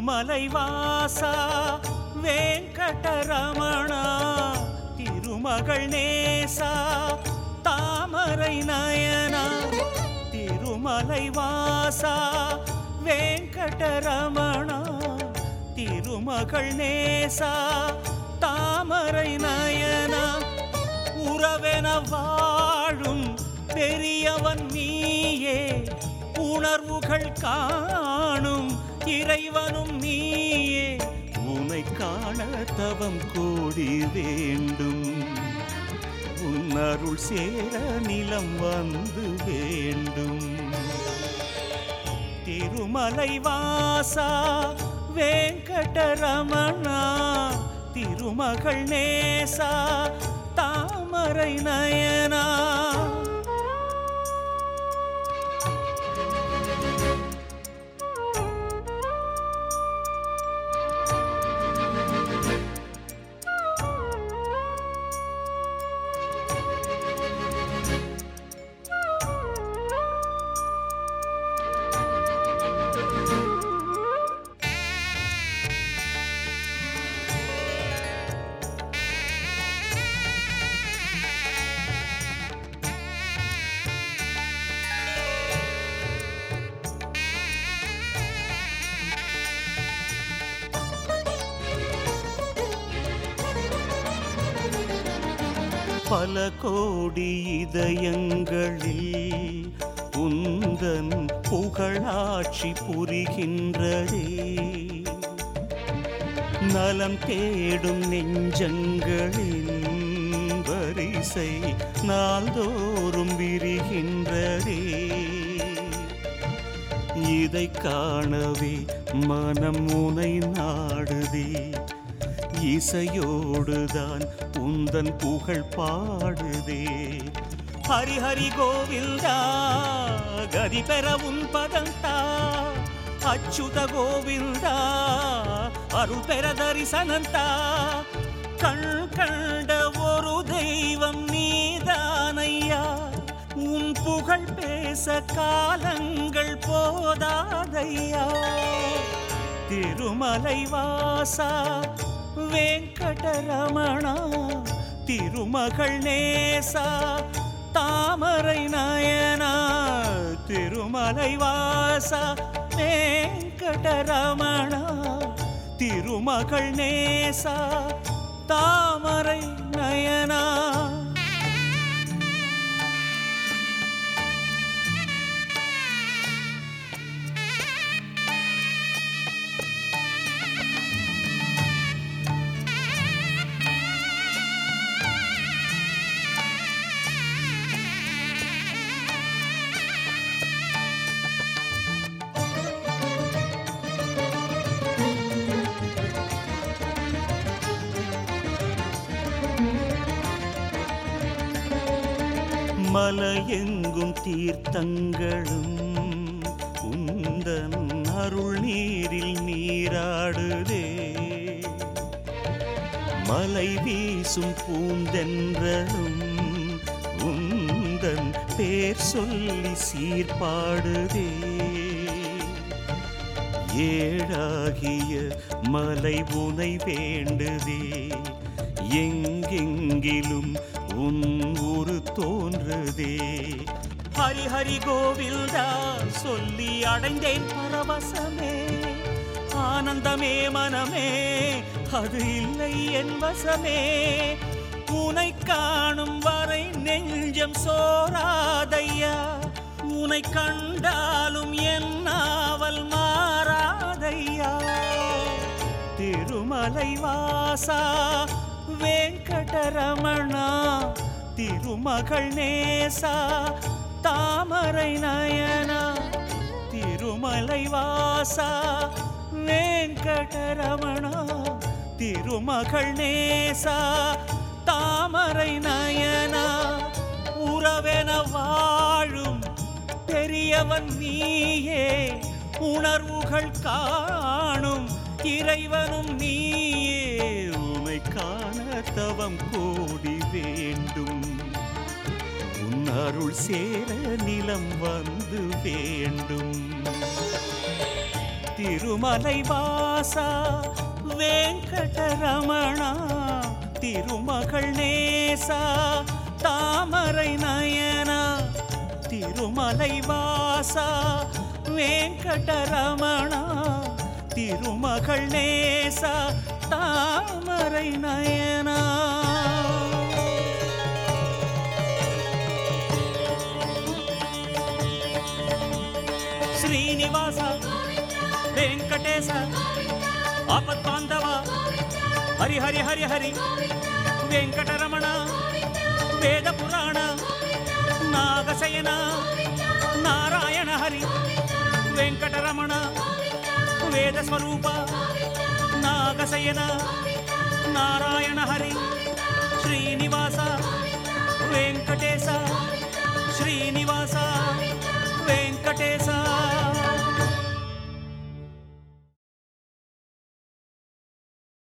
திருமலை வாசா வெங்கடரமணா திருமகள் நேசா தாமரை நயனா திருமலை வாசா வெங்கடரமணா திருமகள் நேசா தாமரை நயனா உறவென வாழும் பெரியவன் நீயே உணர்வுகள் காணும் இறைவனும் நீயே உனை காண தவம் கோடி வேண்டும் உன் அருள் சேர நிலம் வந்து வேண்டும் திருமலை வாசா வெங்கடரமணா திருமகள் நேசா தாமரை நயனா பல கோடி இதயங்களில் உந்தன் புகழாட்சி புரிகின்றதே நலம் தேடும் நெஞ்சங்களின் வரிசை நாள்தோறும் விரிகின்றதே இதை காணவே மனம் உனை நாடுதே இசையோடுதான் உந்தன் புகழ் பாடுதே ஹரி ஹரி கோவிந்தா கதி பெற உன் பதந்தா அச்சுத கோவிந்தா அருள் பெற தரிசனந்தா கண் கண்ட ஒரு தெய்வம் நீதானையா உன் புகழ் பேச காலங்கள் போதாதையா திருமலை வாசா வெங்கடரமணா திருமகள் நேசா தாமரை நயனா திருமலை வாசா வெங்கடரமணா திருமகள் நேசா தாமரை நயனா மலையெங்கும் தீர்த்தங்களும் உந்தன் அருள் நீரில் நீராடுதே மலை வீசும் பூந்தென்றலும் உந்தன் பேர் சொல்லி சீர்பாடுதே ஏழாகிய மலை உனை வேண்டுதே எங்கெங்கிலும் உன் ஒரு தோன்றுதே ஹரி ஹரி கோவில்தா சொல்லி அடைந்தேன் பரவசமே ஆனந்தமே மனமே அது இல்லை என் வசமே உனை காணும் வரை நெஞ்சம் சோராதையா உனை கண்டாலும் என் நாவல் மாறாதையா திருமலை வாசா வெங்கடரமணா திருமகள் நேசா தாமரை நயனா திருமலை வாசா வெங்கடரமணா திருமகள் நேசா தாமரை நயனா உறவென வாழும் பெரியவன் நீயே உணர்வுகள் காணும் இறைவனும் நீயே உமை காண தவம் கோடி வேண்டும் உன் அருள் சேர நிலம் வந்து வேண்டும் திருமலை வாசா வெங்கடரமணா திருமகள் நேசா தாமரை நயனா திருமலை வாசா வெங்கடரமணா திருமகள் நேசா தாமரை நயனா శ్రీనివాస వెంకటేశ ఆపద్బాంధవ హరి హరి హరి హరి వెంకటరమణ వేద పురాణ నాగశయన నారాయణ హరి వెంకటరమణ వేద స్వరూప నాగశయన నారాయణ హరి శ్రీనివాస వెంకటేశ శ్రీనివాస వెంకటేశ